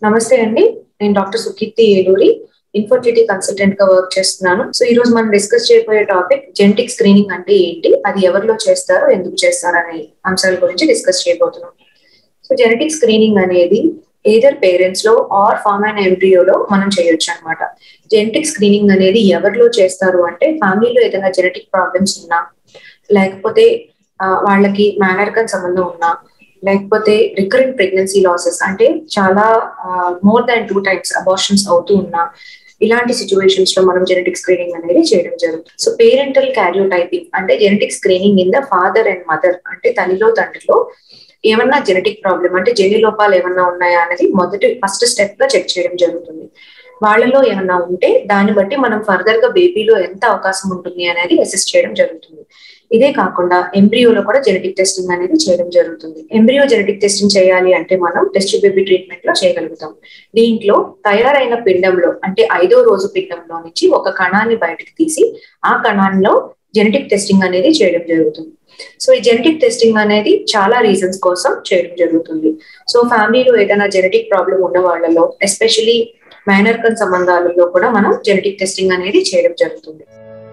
నమస్తే అండి నేను doctor Sukeerthi Eluri infertility consultant గా వర్క్ చేస్తున్నాను సో ఈ రోజు మనం డిస్కస్ చేయబోయే టాపిక్ జెనెటిక్ స్క్రీనింగ్ అంటే ఏంటి అది ఎవరిలో చేస్తారు ఎందుకు చేస్తారు అనే అంశాల గురించి డిస్కస్ చేయబోతున్నాం సో జెనెటిక్ స్క్రీనింగ్ అనేది ఏదర్ పేరెంట్స్ లో ఆర్ ఫార్మ్ అండ్ ఎంబ్రియోలో మనం చేయొచ్చు అనమాట జెనెటిక్ స్క్రీనింగ్ అనేది ఎవరిలో చేస్తారు అంటే ఫ్యామిలీలో ఏదైనా జెనెటిక్ ప్రాబ్లమ్స్ ఉన్నా లేకపోతే వాళ్ళకి మేనర్కన్ సంబంధం ఉన్నా లేకపోతే రికరెంట్ ప్రెగ్నెన్సీ లాసెస్ అంటే చాలా more than two times abortions అవుతూ ఉన్నా ఇలాంటి సిచ్యువేషన్స్ లో మనం జెనెటిక్ స్క్రీనింగ్ అనేది చేయడం జరుగుతుంది సో పేరెంటల్ క్యారియోటైపింగ్ అంటే genetic screening in the father and mother అంటే తల్లిలో తండ్రిలో ఏమన్నా జెనెటిక్ ప్రాబ్లమ్ అంటే జన్యు లోపాలు ఏమన్నా ఉన్నాయా అనేది మొదటి ఫస్ట్ స్టెప్ గా చెక్ చేయడం జరుగుతుంది వాళ్ళలో ఏమన్నా ఉంటే దాన్ని బట్టి మనం ఫర్దర్ గా బేబీలో ఎంత అవకాశం ఉంటుంది అనేది అసెస్ చేయడం జరుగుతుంది ఇదే కాకుండా ఎంబ్రియోలో కూడా జెనెటిక్ టెస్టింగ్ అనేది చేయడం జరుగుతుంది ఎంబ్రియో జెనెటిక్ టెస్టింగ్ చేయాలి అంటే మనం టెస్ట్ బేబీ ట్రీట్మెంట్ లో చేయగలుగుతాం దీంట్లో తయారైన పిండంలో అంటే ఐదో రోజు పిండంలో నుంచి ఒక కణాన్ని బయటకు తీసి ఆ కణాల్లో జెనెటిక్ టెస్టింగ్ అనేది చేయడం జరుగుతుంది సో ఈ జెనెటిక్ టెస్టింగ్ అనేది చాలా రీజన్స్ కోసం చేయడం జరుగుతుంది సో ఫ్యామిలీలో ఏదైనా జెనెటిక్ ప్రాబ్లం ఉన్న వాళ్ళలో ఎస్పెషలీ మైనర్కన్ సంబంధాలలో కూడా మనం జెనెటిక్ టెస్టింగ్ అనేది చేయడం జరుగుతుంది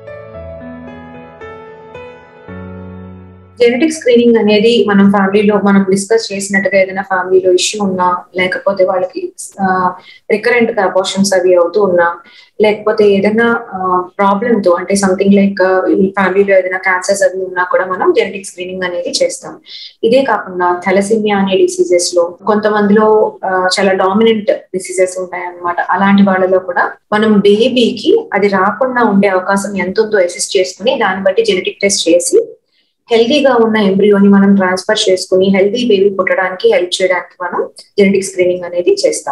జెనెటిక్ స్క్రీనింగ్ అనేది మనం ఫ్యామిలీలో మనం డిస్కస్ చేసినట్టుగా ఏదైనా ఫ్యామిలీలో ఇష్యూ ఉన్నా లేకపోతే వాళ్ళకి రికరెంట్ గా అబార్షన్స్ అవి అవుతూ ఉన్నా లేకపోతే ఏదైనా ప్రాబ్లమ్ తో అంటే సంథింగ్ లైక్ ఫ్యామిలీలో ఏదైనా క్యాన్సర్స్ అవి ఉన్నా కూడా మనం జెనెటిక్ స్క్రీనింగ్ అనేది చేస్తాం ఇదే కాకుండా థెలసిమియా అనే డిసీజెస్ లో కొంతమందిలో చాలా డామినెంట్ డిసీజెస్ ఉంటాయి అనమాట అలాంటి వాళ్ళలో కూడా మనం బేబీకి అది రాకుండా ఉండే అవకాశం ఎంత ఉందో అసెస్ చేసుకుని దాన్ని బట్టి జెనెటిక్ టెస్ట్ చేసి హెల్దీగా ఉన్న ఎంబ్రియోని మనం ట్రాన్స్ఫర్ చేసుకుని హెల్దీ బేబీ పుట్టడానికి హెల్ప్ చేయడానికి మనం జెనెటిక్ స్క్రీనింగ్ అనేది చేస్తాం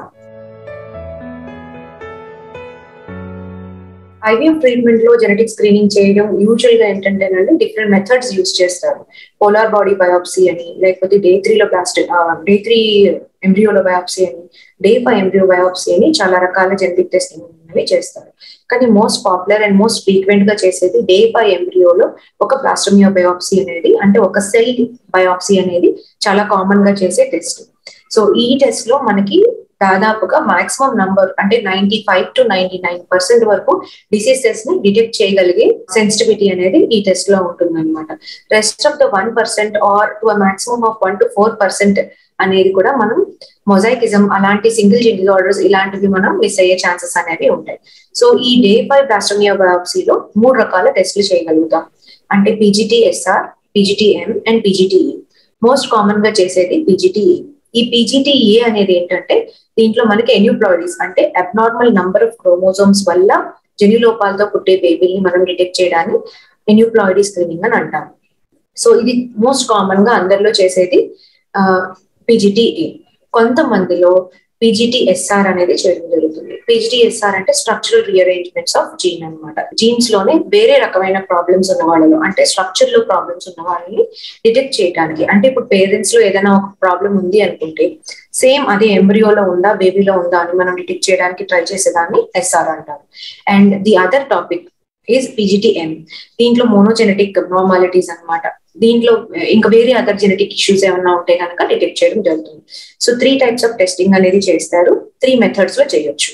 ఐవీఎఫ్ ట్రీట్మెంట్ లో జెనెటిక్ స్క్రీనింగ్ చేయడం యూజువల్ గా ఏంటంటేనండి డిఫరెంట్ మెథడ్స్ యూజ్ చేస్తారు పోలార్ బాడీ బయాప్సీ అని లేకపోతే డే త్రీలో ప్లాస్టిక్ డే త్రీ ఎంబ్రియోలో బయాప్సీ అని డే ఫైవ్ ఎంబ్రియో బయాప్సీ అని చాలా రకాల జెనెటిక్ టెస్టింగ్ అనేవి చేస్తారు కానీ most popular and most frequent గా చేసేది డే ఫైవ్ ఎంబ్రియోలో ఒక ప్లాస్టమియో బయాప్సీ అనేది అంటే ఒక సెల్ బయాప్సీ అనేది చాలా కామన్ గా చేసే టెస్ట్ సో ఈ టెస్ట్ లో మనకి దాదాపుగా మాక్సిమం నంబర్ అంటే ninety five to ninety nine percent వరకు డిసీజెస్ ని డిటెక్ట్ చేయగలిగే సెన్సిటివిటీ అనేది ఈ టెస్ట్ లో ఉంటుంది అనమాట rest of the one percent or two maximum of one to four percent అనేది కూడా మనం మొజైకిజం అలాంటి సింగిల్ జెన్ డిజార్డర్స్ ఇలాంటివి మనం మిస్ అయ్యే ఛాన్సెస్ అనేవి ఉంటాయి సో ఈ డే ఫైవ్ ప్లాస్టమియా బయాప్సీలో మూడు రకాల టెస్టులు చేయగలుగుతాం అంటే PGTSR PGTM and PGTE most common గా చేసేది పీజీటీఈ ఈ పీజీటీఏ అనేది ఏంటంటే దీంట్లో మనకి ఎన్యూప్లాయిడీస్ అంటే అబ్నార్మల్ నంబర్ ఆఫ్ క్రోమోజోమ్స్ వల్ల జన్యులోపాలతో పుట్టే బేబీని మనం డిటెక్ట్ చేయడాన్ని ఎన్యూప్లాయిడీ స్క్రీనింగ్ అని అంటాం సో ఇది మోస్ట్ కామన్ గా అందరిలో చేసేది పీజీటీఏ కొంతమందిలో పీజీటీఎస్ఆర్ అనేది చేయడం జరుగుతుంది పీజీటీఎస్ఆర్ అంటే స్ట్రక్చరల్ రీఅరేంజ్మెంట్స్ ఆఫ్ జీన్ అనమాట జీన్స్ లోనే వేరే రకమైన ప్రాబ్లమ్స్ ఉన్న వాళ్ళలో అంటే స్ట్రక్చర్ లో ప్రాబ్లమ్స్ ఉన్న వాళ్ళని డిటెక్ట్ చేయడానికి అంటే ఇప్పుడు పేరెంట్స్ లో ఏదైనా ఒక ప్రాబ్లం ఉంది అనుకుంటే సేమ్ అదే ఎంబ్రియోలో ఉందా బేబీలో ఉందా అని మనం డిటెక్ట్ చేయడానికి ట్రై చేసేదాన్ని ఎస్ఆర్ అంటారు and the other topic is PGTM దీంట్లో మోనోజెనెటిక్ నార్మాలిటీస్ అనమాట దీంట్లో ఇంకా వేరే అదర్ జెనెటిక్ ఇష్యూస్ ఏమన్నా ఉంటే కనుక డిటెక్ట్ చేయడం జరుగుతుంది so three types of testing అనేది చేస్తారు త్రీ మెథడ్స్ లో చేయొచ్చు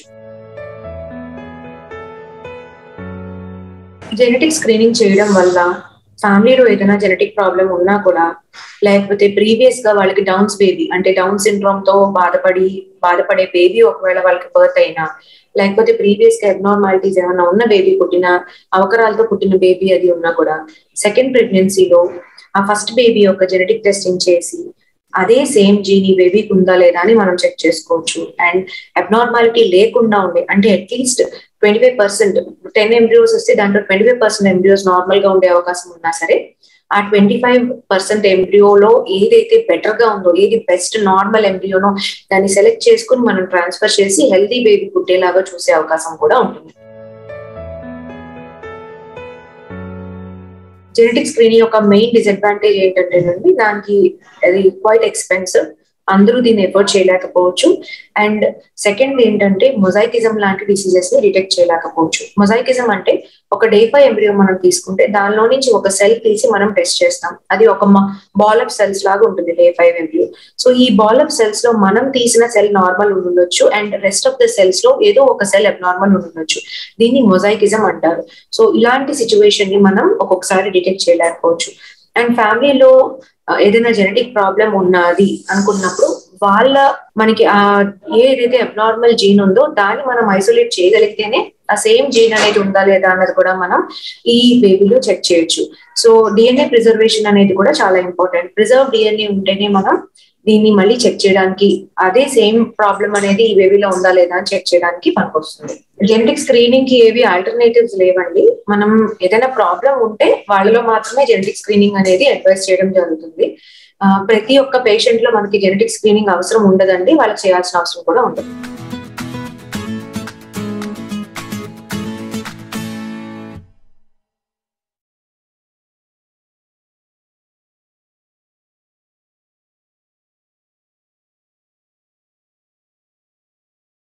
జెనెటిక్ స్క్రీనింగ్ చేయడం వల్ల ఫ్యామిలీలో ఏదైనా జెనెటిక్ ప్రాబ్లం ఉన్నా కూడా లేకపోతే ప్రీవియస్ గా వాళ్ళకి డౌన్స్ బేబీ అంటే డౌన్ సిండ్రోమ్ తో బాధపడి బాధపడే బేబీ ఒకవేళ వాళ్ళకి బర్త్ అయినా లేకపోతే ప్రీవియస్ గా అబ్నార్మాలిటీస్ ఏమైనా ఉన్న బేబీ పుట్టిన అవకరాలతో పుట్టిన బేబీ అది ఉన్నా కూడా సెకండ్ ప్రెగ్నెన్సీలో ఆ ఫస్ట్ బేబీ యొక్క జెనెటిక్ టెస్టింగ్ చేసి అదే సేమ్ జీన్ ఈ బేబీకి ఉందా లేదా అని మనం చెక్ చేసుకోవచ్చు అండ్ అబ్నార్మాలిటీ లేకుండా ఉండే అంటే at least twenty five percent ten embryos వస్తే దాంట్లో twenty five percent embryos normal గా ఉండే అవకాశం ఉన్నా సరే ఆ ట్వంటీ ఫైవ్ పర్సెంట్ ఎంబ్రియోలో ఏదైతే బెటర్ గా ఉందో ఏది బెస్ట్ నార్మల్ ఎంబ్రియోనో దాన్ని సెలెక్ట్ చేసుకుని మనం ట్రాన్స్ఫర్ చేసి హెల్దీ బేబీ పుట్టేలాగా చూసే అవకాశం కూడా ఉంటుంది జెనెటిక్ స్క్రీనింగ్ యొక్క మెయిన్ డిసడ్వాంటేజ్ ఏంటంటేనండి దానికి అది క్వైట్ ఎక్స్పెన్సివ్ అందరూ దీన్ని ఎఫోర్డ్ చేయలేకపోవచ్చు అండ్ సెకండ్ ఏంటంటే మొజాయికిజం లాంటి డిసీజెస్ ని డిటెక్ట్ చేయలేకపోవచ్చు మొజాయికిజం అంటే ఒక డే ఫైవ్ ఎంబ్రియో మనం తీసుకుంటే దానిలో నుంచి ఒక సెల్ తీసి మనం టెస్ట్ చేస్తాం అది ఒక బాల్ ఆఫ్ సెల్స్ లాగా ఉంటుంది డే ఫైవ్ ఎంబ్రియో సో ఈ బాల్ ఆఫ్ సెల్స్ లో మనం తీసిన సెల్ నార్మల్ ఉండొచ్చు and rest of the cells లో ఏదో ఒక సెల్ అబ్నార్మల్ ఉండొచ్చు దీన్ని మొజాయికిజం అంటారు సో ఇలాంటి సిచ్యువేషన్ ని మనం ఒక్కొక్కసారి డిటెక్ట్ చేయలేకపోవచ్చు అండ్ ఫ్యామిలీలో ఏదైనా జెనెటిక్ ప్రాబ్లం ఉన్నది అనుకున్నప్పుడు వాళ్ళ మనకి ఆ ఏదైతే అబ్నార్మల్ జీన్ ఉందో దాన్ని మనం ఐసోలేట్ చేయగలిగితేనే ఆ సేమ్ జీన్ అనేది ఉందా లేదా అన్నది కూడా మనం ఈ బేబీలో చెక్ చేయొచ్చు సో డిఎన్ఏ ప్రిజర్వేషన్ అనేది కూడా చాలా ఇంపార్టెంట్ ప్రిజర్వ్ డిఎన్ఏ ఉంటేనే మనం దీన్ని మళ్ళీ చెక్ చేయడానికి అదే సేమ్ ప్రాబ్లం అనేది ఈ బేబీలో ఉందా లేదా అని చెక్ చేయడానికి పనికొస్తుంది జెనెటిక్ స్క్రీనింగ్ కి ఏవి ఆల్టర్నేటివ్స్ లేవండి మనం ఏదైనా ప్రాబ్లం ఉంటే వాళ్ళలో మాత్రమే జెనెటిక్ స్క్రీనింగ్ అనేది అడ్వైస్ చేయడం జరుగుతుంది ప్రతి ఒక్క పేషెంట్ లో మనకి జెనెటిక్ స్క్రీనింగ్ అవసరం ఉండదండి వాళ్ళకి చేయాల్సిన అవసరం కూడా ఉండదు